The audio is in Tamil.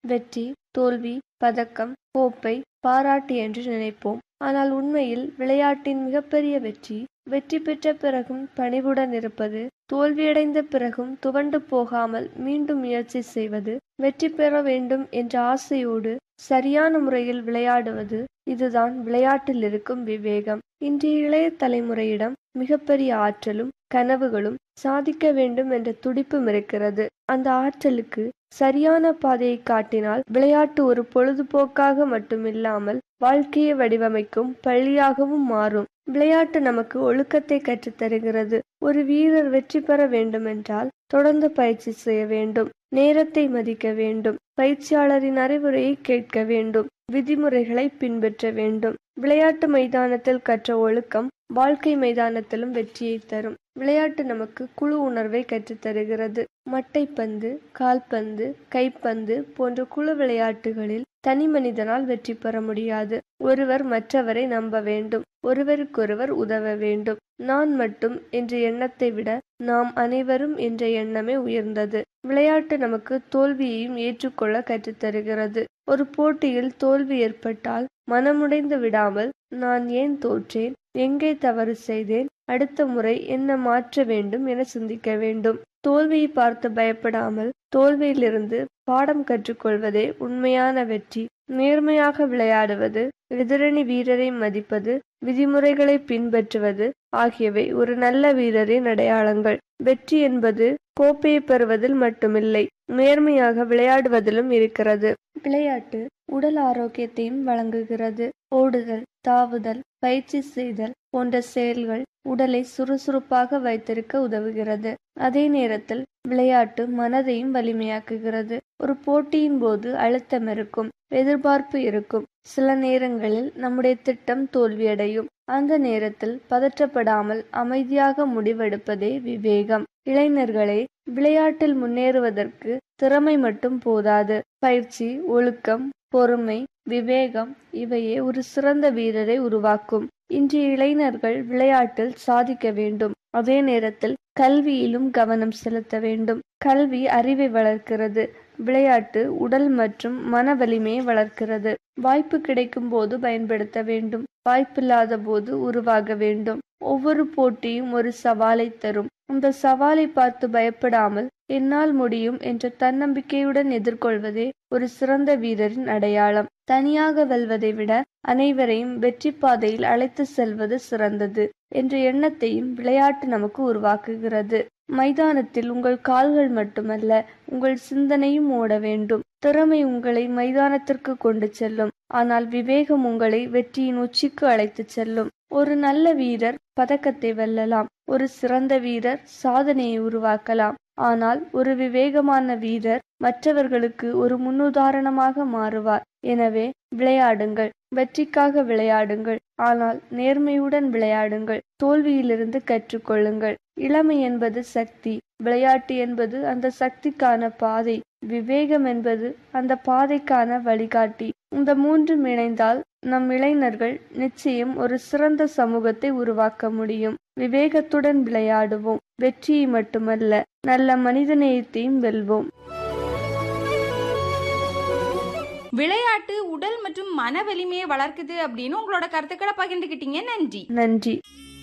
வெற்றி தோல்வி பதக்கம் கோப்பை பாராட்டு என்று நினைப்போம் ஆனால் உண்மையில் விளையாட்டின் மிகப்பெரிய வெற்றி வெற்றி பெற்ற பிறகும் பணிவுடன் இருப்பது தோல்வியடைந்த பிறகும் துவண்டு போகாமல் மீண்டும் முயற்சி செய்வது வெற்றி பெற வேண்டும் என்ற ஆசையோடு சரியான முறையில் விளையாடுவது இதுதான் விளையாட்டில் இருக்கும் விவேகம் இன்றைய இளைய தலைமுறையிடம் மிகப்பெரிய ஆற்றலும் கனவுகளும் சாதிக்க வேண்டும் என்ற துடிப்பும் இருக்கிறது அந்த ஆற்றலுக்கு சரியான பாதையை காட்டினால் விளையாட்டு ஒரு பொழுதுபோக்காக மட்டுமில்லாமல் வாழ்க்கையை வடிவமைக்கும் பள்ளியாகவும் மாறும் விளையாட்டு நமக்கு ஒழுக்கத்தை கற்றுத்தருகிறது ஒரு வீரர் வெற்றி பெற வேண்டுமென்றால் தொடர்ந்து பயிற்சி செய்ய வேண்டும் நேரத்தை மதிக்க வேண்டும் பயிற்சியாளரின் அறிவுரையை கேட்க வேண்டும் விதிமுறைகளை பின்பற்ற வேண்டும் விளையாட்டு மைதானத்தில் கற்ற ஒழுக்கம் வாழ்க்கை மைதானத்திலும் வெற்றியை தரும் விளையாட்டு நமக்கு குழு உணர்வை கற்றுத்தருகிறது மட்டைப்பந்து கால்பந்து கைப்பந்து போன்ற குழு விளையாட்டுகளில் தனி மனிதனால் வெற்றி பெற முடியாது ஒருவர் மற்றவரை நம்ப வேண்டும் ஒருவருக்கொருவர் உதவ வேண்டும் நான் மட்டும் என்ற எண்ணத்தை விட நாம் அனைவரும் என்ற எண்ணமே உயர்ந்தது விளையாட்டு நமக்கு தோல்வியையும் ஏற்றுக்கொள்ள கற்றுத்தருகிறது ஒரு போட்டியில் தோல்வி ஏற்பட்டால் மனமுடைந்து விடாமல் நான் ஏன் தோற்றேன் எங்கே தவறு செய்தேன் அடுத்த முறை என்ன மாற்ற வேண்டும் என சிந்திக்க வேண்டும் தோல்வியை பார்த்து பயப்படாமல் தோல்வியிலிருந்து பாடம் கற்றுக்கொள்வதே உண்மையான வெற்றி நேர்மையாக விளையாடுவது எதிரணி வீரரை மதிப்பது விதிமுறைகளை பின்பற்றுவது ஆகியவை ஒரு நல்ல வீரரின் அடையாளங்கள் வெற்றி என்பது கோப்பையை பெறுவதில் மட்டுமில்லை நேர்மையாக விளையாடுவதிலும் இருக்கிறது விளையாட்டு உடல் ஆரோக்கியத்தையும் வழங்குகிறது ஓடுதல் தாவுதல் பயிற்சி செய்தல் போன்ற செயல்கள் உடலை சுறுசுறுப்பாக வைத்திருக்க உதவுகிறது அதே நேரத்தில் விளையாட்டு மனதையும் வலிமையாக்குகிறது ஒரு போட்டியின் போது அழுத்தம் இருக்கும் எதிர்பார்ப்பு இருக்கும் சில நேரங்களில் நம்முடைய திட்டம் தோல்வியடையும் அந்த நேரத்தில் பதற்றப்படாமல் அமைதியாக முடிவெடுப்பதே விவேகம் இளைஞர்களே விளையாட்டில் முன்னேறுவதற்கு திறமை மட்டும் போதாது பயிற்சி ஒழுக்கம் பொறுமை விவேகம் இவையே ஒரு சிறந்த வீரரை உருவாக்கும் இன்றைய இளைஞர்கள் விளையாட்டில் சாதிக்க வேண்டும் அதே நேரத்தில் கல்வியிலும் கவனம் செலுத்த வேண்டும் கல்வி அறிவை வளர்க்கிறது விளையாட்டு உடல் மற்றும் மன வலிமையை வளர்க்கிறது வாய்ப்பு கிடைக்கும் போது பயன்படுத்த வேண்டும் வாய்ப்பில்லாத போது உருவாக வேண்டும் ஒவ்வொரு போட்டியும் ஒரு சவாலை தரும் அந்த சவாலை பார்த்து பயப்படாமல் என்னால் முடியும் என்ற தன்னம்பிக்கையுடன் எதிர்கொள்வதே ஒரு சிறந்த வீரரின் அடையாளம் தனியாக வெல்வதை விட அனைவரையும் வெற்றி பாதையில் அழைத்து செல்வது சிறந்தது என்ற எண்ணத்தையும் விளையாட்டு நமக்கு உருவாக்குகிறது மைதானத்தில் உங்கள் கால்கள் மட்டுமல்ல உங்கள் சிந்தனையும் ஓட வேண்டும் திறமை உங்களை மைதானத்திற்கு கொண்டு செல்லும் ஆனால் விவேகம் உங்களை வெற்றியின் உச்சிக்கு அழைத்து செல்லும் ஒரு நல்ல வீரர் பதக்கத்தை வெல்லலாம் ஒரு சிறந்த வீரர் சாதனையை உருவாக்கலாம் ஆனால் ஒரு விவேகமான வீரர் மற்றவர்களுக்கு ஒரு முன்னுதாரணமாக மாறுவார் எனவே விளையாடுங்கள் வெற்றிக்காக விளையாடுங்கள் ஆனால் நேர்மையுடன் விளையாடுங்கள் தோல்வியிலிருந்து கற்றுக்கொள்ளுங்கள் இளமை என்பது சக்தி விளையாட்டு என்பது அந்த சக்திக்கான பாதை விவேகம் என்பது அந்த பாதைக்கான வழிகாட்டி இந்த மூன்றும் இணைந்தால் நம் இளைஞர்கள் நிச்சயம் ஒரு சிறந்த சமூகத்தை உருவாக்க முடியும் விவேகத்துடன் விளையாடுவோம் வெற்றியை மட்டுமல்ல நல்ல மனிதநேயத்தையும் வெல்வோம் விளையாட்டு உடல் மற்றும் மன வலிமையை வளர்க்குது அப்படின்னு உங்களோட கருத்துக்களை பகிர்ந்துக்கிட்டீங்க நன்றி நன்றி